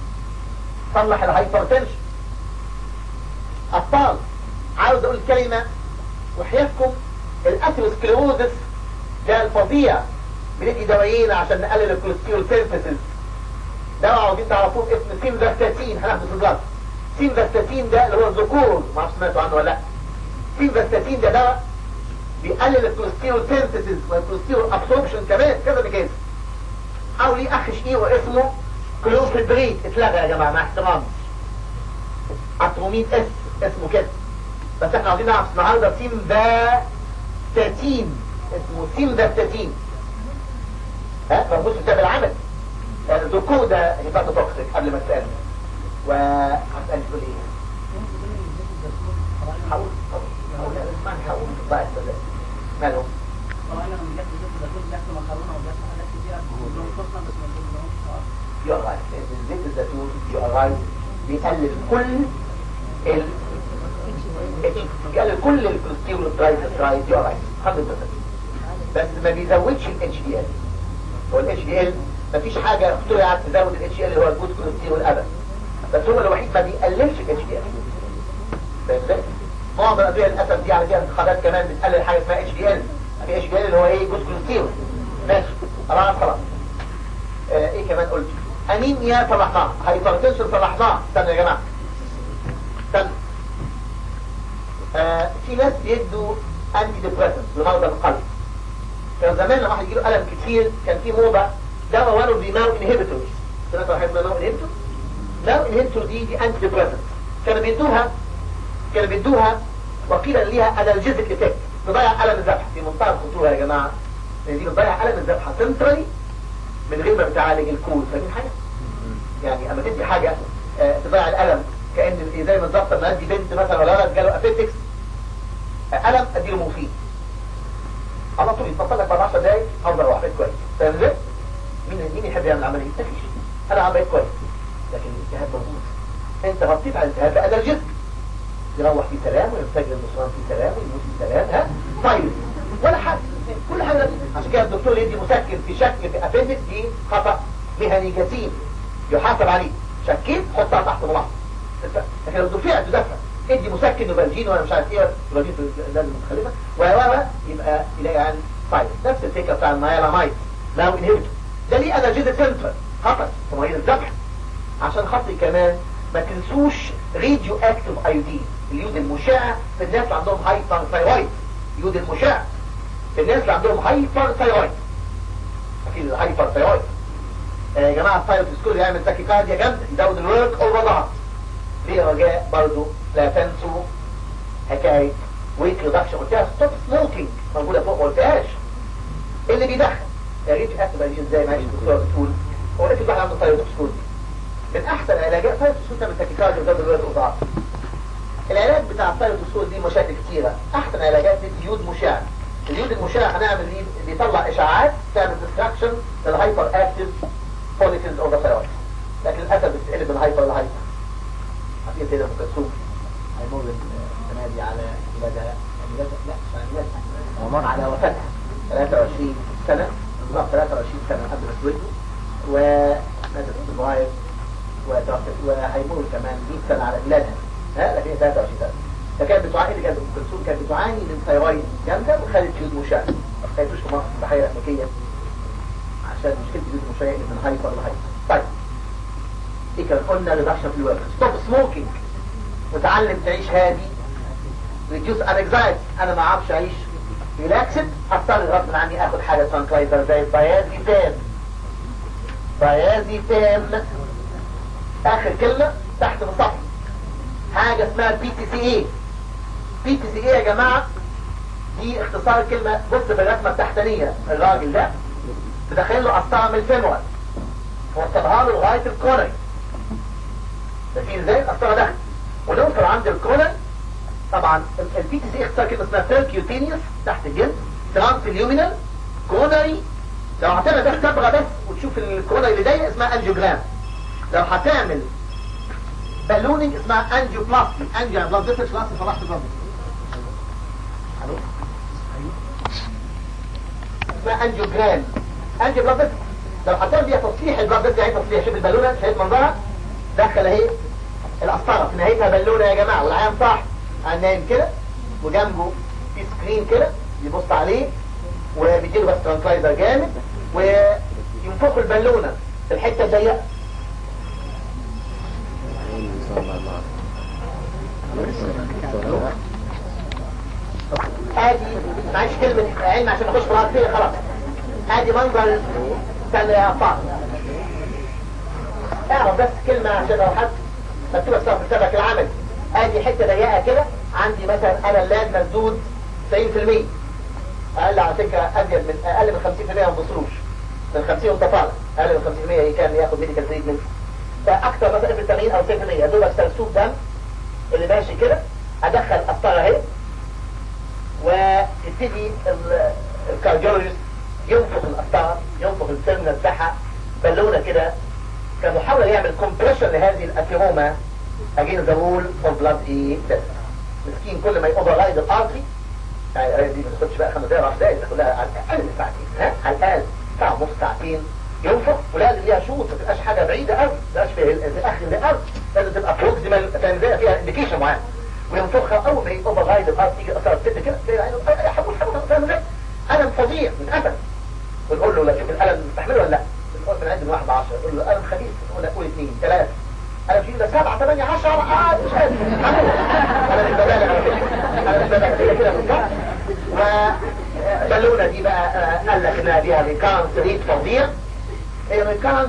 صلح الهايبرتنشن ابطال عاوز اقول كلمه وحياتكم الاثيروسكليروزس ده الفظيع بندي دوايين عشان نقلل الكوليسترول سينثيسيس دواء عاوزين تعرفوه اسم سيمفاستاتين هناخده في الجلد سيمفاستاتين ده اللي هو الذكور ما اعرفش سمعتوا عنه ولا لا سيمفاستاتين ده دواء بيقلل الكوليسترول سينثيسيس والكوليسترول ابسوربشن كمان كذا ميكانيزم او ليه اخ شقيق اسمه كلوفيدريت اتلغى يا جماعه مع احترامي اترومين اس اسمه كده بس احنا عاوزين نعرف النهارده سيمفاستاتين اسمه سيمفاستاتين ها موجود في كتاب العمل الذكور ده هيباتوتوكسيك قبل ما تسأل وهتسأل تقول ايه حاول حاول حاول لا اسمعني حاول بقى استاذ ماله يو ار زيت الزيتون يو ار بيقلل كل ال بيقلل كل الكوليسترول ترايد يو ار 100% بس ما بيزودش الاتش دي ال هو الاتش دي ال مفيش حاجة اخترعت تزود الاتش دي ال اللي هو الجود كوليسترول ابدا بس هو الوحيد ما بيقللش الاتش دي ال فاهم ازاي؟ معظم الادويه للاسف دي على فيها انتقادات كمان بتقلل حاجه اسمها اتش دي ال في اتش دي ال اللي هو ايه جود كوليسترول ماشي خلاص خلاص آه ايه كمان قلت انيميا صلحناها هايبرتنشن صلحناها استنى يا جماعه استنى آه في ناس بيدوا انتي ديبريسنت لمرضى القلب كان زمان لما واحد يجيله الم كتير كان في موضه دواء وانو دي ماو انهبيتورز سمعت واحد اسمها ماو انهبيتور ماو انهبيتور دي دي انتي ديبريسنت كانوا بيدوها كانوا بيدوها وقيل ليها انالجيزك افكت تضيع الم الذبح في منتهى الخطوره يا جماعه لان دي بتضيع الم الذبحه سنترالي من غير ما بتعالج الكول فاهمين حاجه يعني اما تدي حاجه آه تضيع الالم كان زي بالظبط لما ادي بنت مثلا ولا ولد جاله ابيتكس آه الم اديله مورفين على طول يتفصل لك بعد 10 دقايق افضل واحد كويس فاهم ازاي؟ مين مين يحب يعمل عمليه؟ مفيش انا عمليه كويس لكن الالتهاب موجود انت غطيت على الالتهاب بقى الجسم يروح في سلام وينفجر النصران في سلام ويموت في سلام ها طيب ولا حد كل حاجه عشان كده الدكتور يدي مسكن في شكل في ابندكس دي خطا مهني جسيم يحاسب عليه شكيت حطها تحت ملاحظه لكن لو دفعت تدفع ادي مسكن وبنجين وانا مش عارف ايه وبنجين لازم متخلفه و يبقى يلاقي عن فايل نفس الفكره بتاع النايلامايد ناو انهبيتور ده ليه انرجيزك سنتر خطر في مريض الذبح عشان خاطري كمان ما تنسوش راديو اكتيف ايودين اليود المشع في الناس اللي عندهم هايبر ثايرويد اليود المشع في الناس اللي عندهم هايبر ثايرويد اكيد الهايبر ثايرويد يا جماعه الثايرويد سكول يعمل تاكيكارديا جامده يزود الورك اوفر ضغط ليه رجاء برضو لا تنسوا حكايه ويت ريدكشن قلتها ستوب سموكينج موجوده فوق ما قلتهاش اللي بيدخن يا ريت اكتب عليه ازاي معلش الدكتور بتقول هو ليه الواحد عنده ثايرويد سكول من احسن العلاجات ثايرويد سكول تعمل تاكيكارديا وزود الورك اوفر ضغط العلاج بتاع الثايرويد سكول دي مشاكل كتيره احسن علاجات دي يود مشع اليود المشع هنعمل ايه بيطلع اشعاعات تعمل ديستراكشن للهايبر اكتيف فوليكلز اوف ذا ثايرويد لكن للاسف بتقلب من هايبر لهايبر عارفين كده ام كلثوم هيمر السنه دي على ها لكن هي 23 سنه فكانت بتعاني كانت ام كلثوم كانت بتعاني من ثيرويد جامده وخدت جلد مشاة ما خدتوش في مصر ضحيه امريكيه عشان مشكله جلد مشاة من هايبر لهايبر طيب ايه كان قلنا ريدكشن في الوقت ستوب سموكينج وتعلم تعيش هادي ريديوس anxiety انا ما اعرفش اعيش ريلاكسد اضطر غصب عني اخد حاجه ترانكلايزر زي البيازيتام بيازيتام اخر كلمه تحت السطر حاجه اسمها بي تي سي اي بي تي سي اي يا جماعه دي اختصار الكلمه بص في الرسمه التحتانيه الراجل ده تدخل له قسطره من الفيمور وصلها له لغايه الكورني ده في ازاي القسطره دخل ونوصل عند الكورني طبعا البي تي سي اختصار كلمه اسمها بيركيوتينيوس تحت الجلد ترانسليومينال كورونري لو هتعمل بس صبغه بس وتشوف الكورونري اللي ضيق اسمها انجيوجرام لو هتعمل بالونينج اسمها انجيوبلاستي انجيو بلاد فيسل خلاص صلحت البلاد الو اسمها انجيوجرام انجيو بلاد فيسل لو هتعمل بيها تصليح البلاد فيسل يعني تصليح شوف البالونه شايف منظرها دخل اهي القسطره في نهايتها بالونه يا جماعه والعيان صح نايم كده وجنبه في سكرين كده يبص عليه وبيديله بس ترانكلايزر جامد وينفخوا البالونه في الحته الضيقه ادي معيش كلمة علم عشان نخش في العاطفية خلاص ادي منظر استنى يا فاضل اعرف بس كلمة عشان لو حد مكتوبة في سبك العمل ادي حتة ضيقة كده عندي مثلا انا اللاد مسدود 90% اقل على فكرة ازيد من اقل من 50% ما بوصلوش من 50 وانت طالع اقل من 50% كان ياخد ميديكال تريتمنت فاكثر مثلا في 80 او 90% دول سرسوب دم اللي ماشي كده ادخل قسطره اهي ويبتدي الكارديولوجيست ينفخ القسطره ينفخ السمنه بتاعها بالونه كده كمحاوله يعمل كومبريشن لهذه الاثيروما اجين ذا وول اوف بلاد اي مسكين كل ما يقضى رايد الارتري يعني دي ما تاخدش بقى خمس دقايق 10 دقايق تاخدها على الاقل ساعتين ها على الاقل ساعه ونص ساعتين ينفخ ولازم ليها شوط ما تبقاش حاجه بعيده قوي ما تبقاش في اخر الارض لازم تبقى بروكسيمال فاهم ازاي فيها انديكيشن معين وينفخها اول ما يقضى رايد الارض تيجي اثر الست كده تلاقي العين يا حبوب حبوب فاهم ازاي الم فظيع من قتل ونقول له لا شوف الالم مستحمله ولا لا نقول من عند من واحد 10 يقول له الم خفيف نقول له قول اثنين ثلاثه انا في ده 7 8 10 اه مش قادر انا مش ببالغ على فكره انا مش ببالغ هي كده بالظبط وبالونه دي بقى قال لك انها فيها ريكانس ريت فظيع الريكانس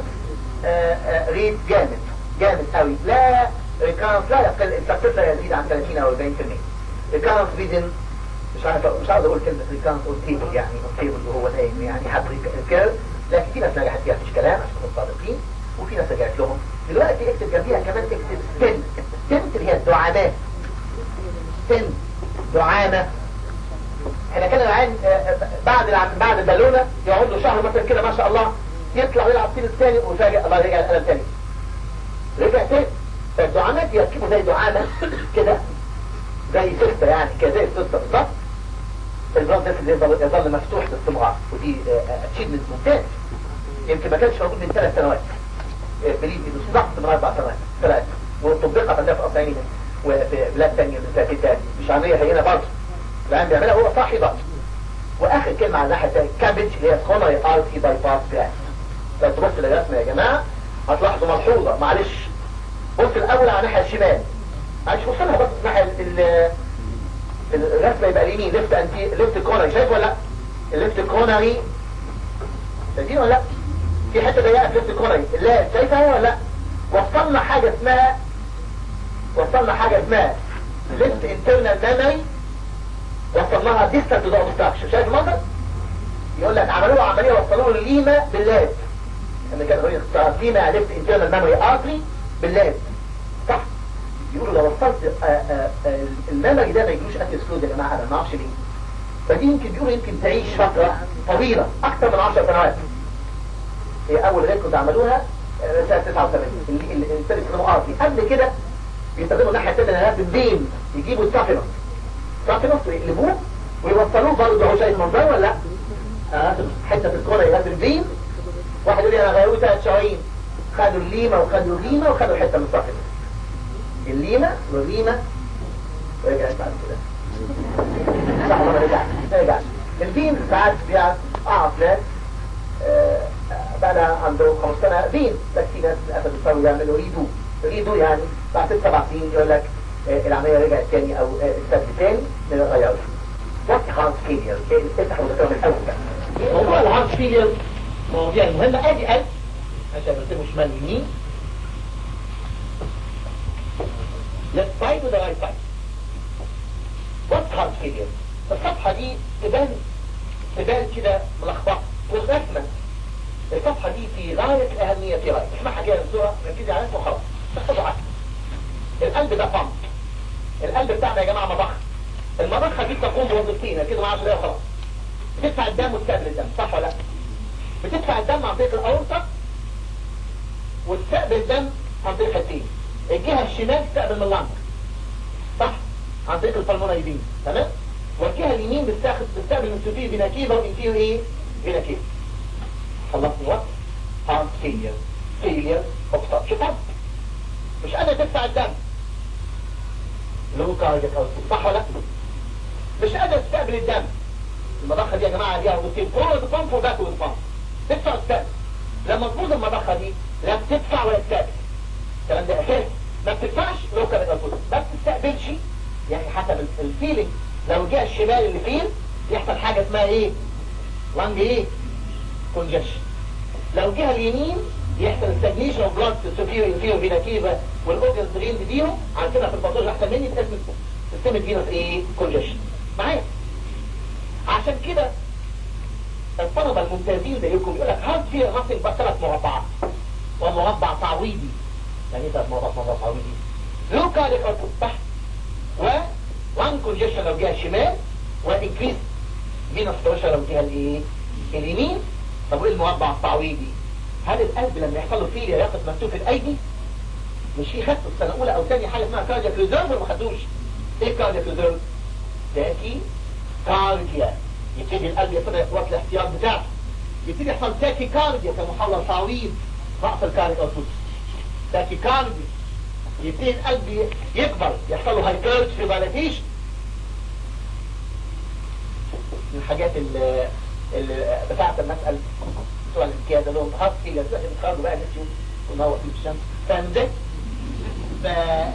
ريت جامد جامد قوي لا ريكانس لا يقل السكسس لا يزيد عن 30 او 40% ريكانس ريدن مش عارف مش عاوز اقول كلمه ريكانس اون تيبل يعني اون تيبل وهو نايم يعني حد ريكير لكن في ناس نجحت فيها مفيش كلام عشان نكون صادقين وفي ناس رجعت لهم دلوقتي اكتب جنبيها كمان اكتب ستنت ستنت اللي هي الدعامات ستنت دعامه احنا كان العين بعد بعد البالونه يقعد له شهر مثلا كده ما شاء الله يطلع ويلعب تنس تاني وفاجئ الله رجع الالم تاني رجع تاني فالدعامات يركبوا زي دعامه كده زي سيستة يعني كده زي السيستة بالظبط البلاد ده يظل يظل مفتوح باستمرار ودي اتشيفمنت ممتاز يمكن ما كانش موجود من ثلاث سنوات بليد بالظبط من اربع سنوات ثلاث وطبقت عندنا في قصعين وفي بلاد ثانيه من ثلاث مش عمليه هنا برضه العام بيعملها هو صاحي برضه واخر كلمه على الناحيه الثانيه كابج اللي هي سكونري ارتي باي باس جراس لو تبص للرسمه يا جماعه هتلاحظوا ملحوظه معلش بص الاول على الناحيه الشمال معلش بص لها بص الناحيه الرسمه يبقى اليمين ليفت انتي ليفت كورنري شايف ولا لا الليفت كورنري شايفين ولا لا في حته ضيقه في ليفت كورنري لا شايفها ولا لا وصلنا حاجه اسمها وصلنا حاجه اسمها ليفت انترنال ميموري وصلناها ديستنت تو اوبستراكشن شايف المنظر يقول لك عملوا له عمليه وصلوا له الليمه باللاد لما كان هو اختار ليمه ليفت انترنال ميموري ارتري باللاد صح يقولوا لو وصلت الميموري ده ما يجيلوش انتي سكلود يا جماعه انا ما اعرفش ليه فدي يمكن بيقولوا يمكن تعيش فتره طويله اكثر من 10 سنوات هي اول ريكورد عملوها سنه 89 اللي اللي استخدموا ارتري قبل كده بيستخدموا الناحيه الثانيه بالبين يجيبوا السافينوس سافينوس ويقلبوه ويوصلوه برضه هو شايف منظر ولا لا؟ آه حته في الكوره يغادر البين واحد يقول لي انا غيروه ثلاث شرايين خدوا الليمه وخدوا الليمه وخدوا حته من السافينوس الليمة والريمة ورجعت بعد كده صح ولا ما رجعش ما رجعش البين ساعات بيقعد اه فلان آه، بقى لها عنده 15 سنة بين بس في ناس للأسف بيضطروا يعملوا ريدو ريدو يعني بعد ست سبع سنين يقول لك آه، العملية رجعت تاني أو آه، السد تاني من الغيار وات هارت فيلير افتح المذكرة من الأول بقى موضوع الهارت فيلير مواضيع المهمة ادي قلب عشان نرتبه شمال يمين left side وده right side وات هارت فيلير الصفحة دي تبان تبان كده ملخبطة والرسمة الصفحة دي في غاية الأهمية في غاية اسمعها كده بسرعة ركزي عليها وخلاص تحفظوا عنها القلب ده بامب القلب بتاعنا يا جماعة مضخة المضخة دي تقوم بوظيفتين كده معاش ده وخلاص بتدفع الدم وتستقبل الدم صح ولا لا بتدفع الدم عن طريق الأورطة وتستقبل الدم عن طريق الحتين الجهة الشمال تستقبل من اللنج صح عن طريق البلمونة يمين تمام والجهة اليمين بتاخد بتستقبل من سوفيه فيناكيفا وانتيو ايه فيناكيفا خلصني وقت هارت فيلير فيلير اوف شوف هارت مش قادر تدفع الدم اللي هو كاردياك اوتبوت صح ولا لا؟ مش قادر تستقبل الدم المضخه دي يا جماعه ليها وظيفتين فورورد بامب وباكورد بامب تدفع وتستقبل لما تبوظ المضخه دي لا بتدفع ولا تستقبل الكلام ده اساسي ما بتدفعش لو كانت اوتبوت ما بتستقبلش يعني حسب الفيلينج لو جه الشمال اللي فيه يحصل حاجه اسمها ايه؟ لانج ايه؟ كونجكشن لو جه اليمين يحصل ستاجنيشن اوف بلاد سوفيو انفيو فينا كيفا والاورجنز درين فيهم عندنا في الباثولوجي احسن مني اسم سيستم فينوس ايه كونجكشن معايا عشان كده الطلبه الممتازين زيكم يقول لك هارد فيها نصل بس ثلاث مربعات ومربع تعويضي يعني ايه ثلاث مربعات مربع تعويضي لو كاريك اوتبوت تحت و وان كونجكشن لو جهه الشمال وانكريس فينوس بريشر لو جهه الايه اليمين طب وايه المربع التعويضي هل القلب لما يحصل له فيليا ياخد مكتوب في الايدي مش في خدته السنه الاولى او ثانيه حاجه اسمها كاردياك ريزيرف ولا ما خدوش ايه كاردياك ريزيرف تاكي كارديا يبتدي القلب يطلع وقت الاحتياط بتاعته يبتدي يحصل تاكي كارديا كمحلل تعويض رأس الكاردياك اوتبوت تاكي كارديا يبتدي القلب يكبر يحصل له هايبرتروفي فاليتيشن من الحاجات اللي, اللي بتاعت المسألة سؤال الكيادة لهم خاص فيه لازم يتخرجوا بقى نسيوا ونور في الشمس فاهم ازاي؟ ف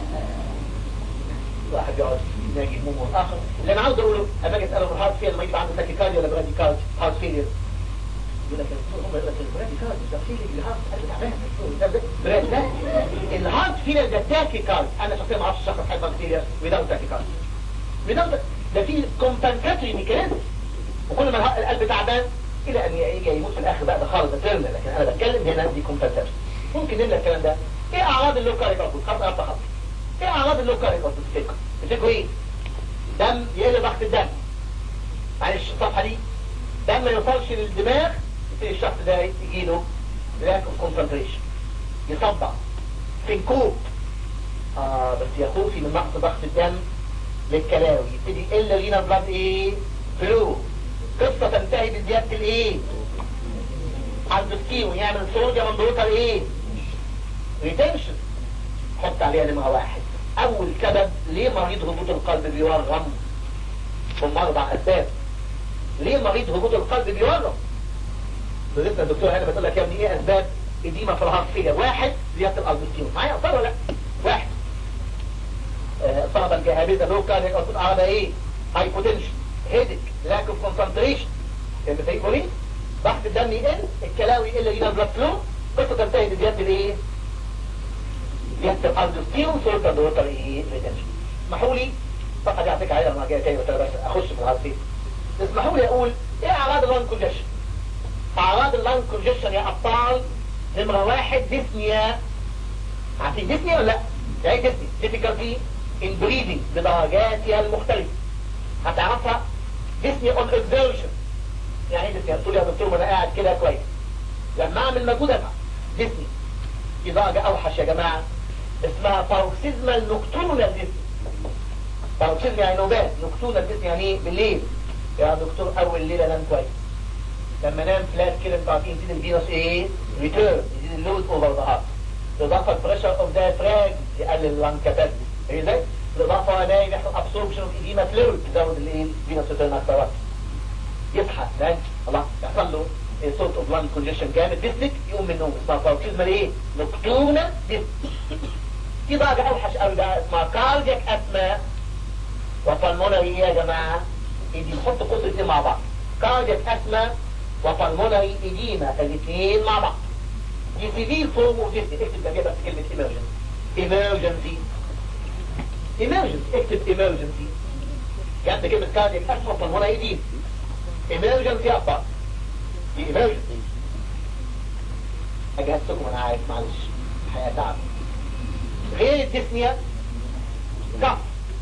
واحد يقعد يناجي همومه الاخر اللي انا عاوز اقوله اما اجي اساله الهارت فيل لما يبقى عنده تاكيكارديا ولا برادي كارد هارت فيلير يقول لك هم يقول لك البرادي كارد ده فيلير الهارت قلب تعبان برادي لا الهارت فيلير ده تاكي كارد انا شخصيا ما اعرفش شخص حاجه بكتيريا ويداوت تاكي كارد ويداوت ده في كومبنساتوري ميكانيزم وكل ما القلب تعبان الى ان يجي يموت في الاخر بقى ده خالص ده ترمى لكن انا بتكلم هنا دي كومبنساتوري ممكن نملى الكلام ده ايه اعراض اللوكاريك اوتبوت خلاص انا خط ايه اعراض اللوكاريك اوتبوت تفتكروا تفتكروا ايه دم يقل ضغط الدم معلش الصفحه دي دم ما يوصلش للدماغ يبتدي الشخص ده يجي له lack of concentration يصدع سنكوب اه بس يا خوفي من نقص ضغط الدم للكلاوي يبتدي يقل لينا بلاد ايه فلو قصة تنتهي بزيادة الايه البسكيو يعمل صوجة من ضغوطها الايه ريتنشن حط عليها نمرة واحد اول سبب ليه مريض هبوط القلب بيورم هم اربع اسباب ليه مريض هبوط القلب بيورم لسه الدكتور هنا بتقول لك يا ابني ايه اسباب اديمه في الهارت فيلر واحد زياده الالبستيون معايا اصلا ولا لا واحد صعب الجهابيزه لو كان يقصد على ايه هايبوتنشن هيدك لاك اوف كونسنتريشن اللي فاهموا ليه ضغط الدم يقل الكلاوي يقل لينا بلاد فلو قصه تنتهي بزياده الايه زياده الالبستيون سلطه دوتر ايه ريتنشن اسمحوا لي الصفحه دي هعطيك عليها لما جاي تاني بس اخش في الهارت فيلر اسمحوا لي اقول ايه اعراض اللانج كونجكشن اعراض اللانج كونجكشن يا ابطال نمرة واحد ديسنيا عارفين ديسنيا ولا لا؟ يعني ديسني difficulty in breathing بدرجاتها المختلفة هتعرفها ديسني on exertion يعني ايه ديسني هتقول يا دكتور ما انا قاعد كده كويس لما اعمل مجهود اتعب ديسني في درجة اوحش يا جماعة اسمها باروكسيزمال نوكتورنال ديسني باروكسيزم يعني نوبات نوكتورنال ديسني يعني ايه بالليل يا دكتور اول ليلة نام كويس لما نام فلات كده انتوا عارفين يزيد الفيروس ايه ريتيرن يزيد اللود اوفر ذا هارت بالاضافه البريشر اوف دايفراج يقلل اللنج كاباسيتي ازاي بالاضافه الاقي بيحصل ابسوربشن اوف ايديما فلويد تزود الايه فينوس ريتيرنال يصحى لان الله يحصل له صوت اوف لانج كونجيشن جامد ديستك يقوم من النوم اسمها باروكسيزمال ايه نكتونه ديستك في درجه اوحش قوي بقى اسمها كاردياك اسما وفالمونري يا جماعه دي نحط قصه الاثنين مع بعض كاردياك اسما وفالمونري ايديما الاثنين مع بعض دي سيفير فورم اوف ديستك اكتب جنبها بس كلمه ايمرجنسي ايمرجنسي emergency اكتب emergency جنب كلمة كارديك اسمه طلبونا ايدين emergency ابطأ دي emergency اجهزتكم انا عارف معلش الحياة تعب غير الديسنيا كف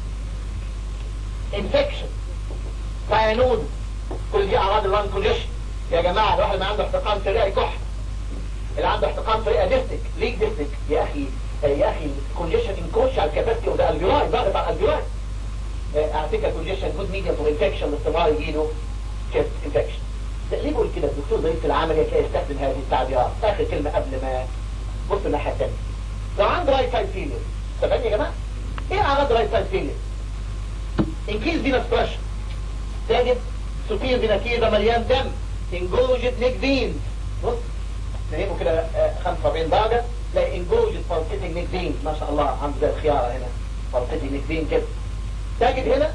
انفكشن سيانود كل دي اعراض اللانج كونجيشن يا جماعة الواحد اللي عنده احتقان في الرئة كح اللي عنده احتقان في الرئة ديستك ليك ديستك يا اخي يا اخي كونجيشن انكوش على الكاباسيتي اوف ذا الفيولاي ضغط على الالفيولاي على فكره كونجيشن جود ميديا فور انفكشن باستمرار يجي له تشيست انفكشن ليه بقول كده الدكتور ضريب في العمل هتلاقي يستخدم هذه التعبيرات اخر كلمه قبل ما بص الناحيه الثانيه لو عنده رايت سايد فيلير تمام يا جماعه ايه اعراض رايت سايد فيلير انكيز فينس بريشر تجد سوبير فينا كيزا مليان دم انجوجد نيك فينز بص نقيمه كده 45 درجه تلاقي انجوجد بالسيتنج نيك فين ما شاء الله عنده زي الخيارة هنا بالسيتنج نيك فين كده تجد هنا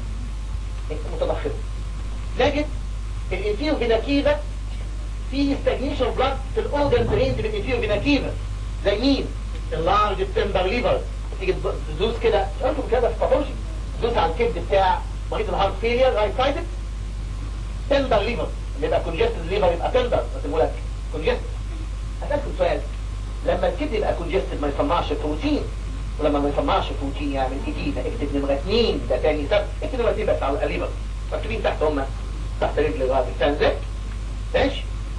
متضخم تجد الانفيو فيناكيفا في استجنيشن بلاد في الاورجن درينز بالانفيو فيناكيفا زي مين اللارج تمبر ليفر تيجي تدوس كده شفتوا كده في باثولوجي تدوس على الكبد بتاع مريض الهارت فيلير رايت سايدد تمبر ليفر يبقى كونجستد ليفر يبقى تمبر بسموه لك كونجستد هسألكم سؤال لما الكبد يبقى كونجستد ما يصنعش بروتين ولما ما يصنعش بروتين يعمل جديدة اكتب نمرة اثنين ده تاني سبب اكتب نمرة اثنين بس على الليفر مكتوبين تحت هم تحت رجل الراجل فاهم ازاي؟ ماشي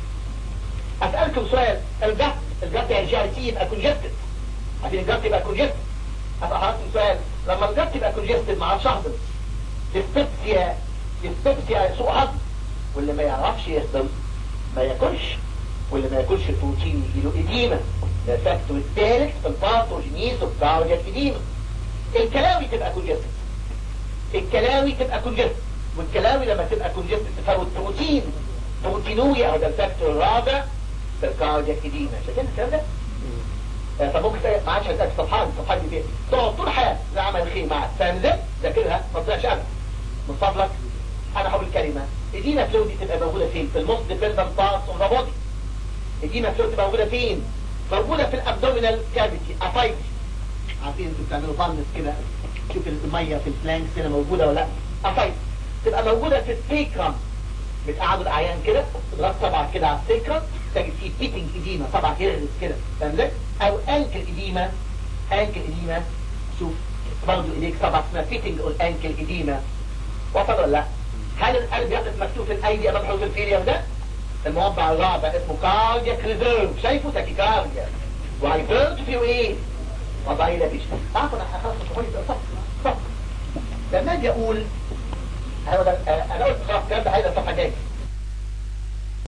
اسألكم سؤال الجت الجت يعني جي تي يبقى كونجستد عشان الجت يبقى كونجستد اسألكم سؤال لما الجت يبقى كونجستد ما اعرفش اهضم ديسبيبسيا ديسبيبسيا سوء هضم واللي ما يعرفش يهضم ما ياكلش واللي ما ياكلش بروتين يجيله اديمه ده الفاكتور الثالث في الباثوجينيز اوف كاردياك اديمه الكلاوي تبقى كونجستد الكلاوي تبقى كونجستد والكلاوي لما تبقى كونجستد تفوت بروتين بروتينويا او ده الفاكتور الرابع في الكاردياك اديمه شايفين الكلام ده؟ فممكن ما عادش هتلاقي الصفحات الصفحات دي فين تقعد طول حياتك لعمل الخير معاك فاهم ازاي؟ ذاكرها ما تضيعش ابدا من فضلك انا هقول الكلمه ادينا فلو دي تبقى موجوده فين؟ في الموست ديبندنت بارتس اوف ذا بودي ادينا فلو تبقى موجوده فين؟ موجودة في الابدومينال كافيتي افايتي عارفين انتوا بتعملوا بالنس كده شوف المية في الفلانكس هنا موجودة ولا لا افايتي تبقى موجودة في السيكرم بتقعدوا الاعيان كده تضغط صبعك كده على السيكرم تجد فيه بيتنج اديمة صبعك يغرز كده فاهم ازاي؟ او انكل اديمة انكل اديمة شوف برضه ايديك صبعك اسمها بيتنج او انكل اديمة وصل ولا لا؟ هل القلب يقف مكتوب في الايدي امام حروف الفيلير ده؟ المربع الرابع اسمه كاردياك ريزيرف شايفه تاكيكارديا وهايبرتروفي وايه وضعي لا فيش عارف انا هخلص الصفحه دي صح صح لما اجي اقول انا انا قلت خلاص الكلام ده هيبقى الصفحه الجايه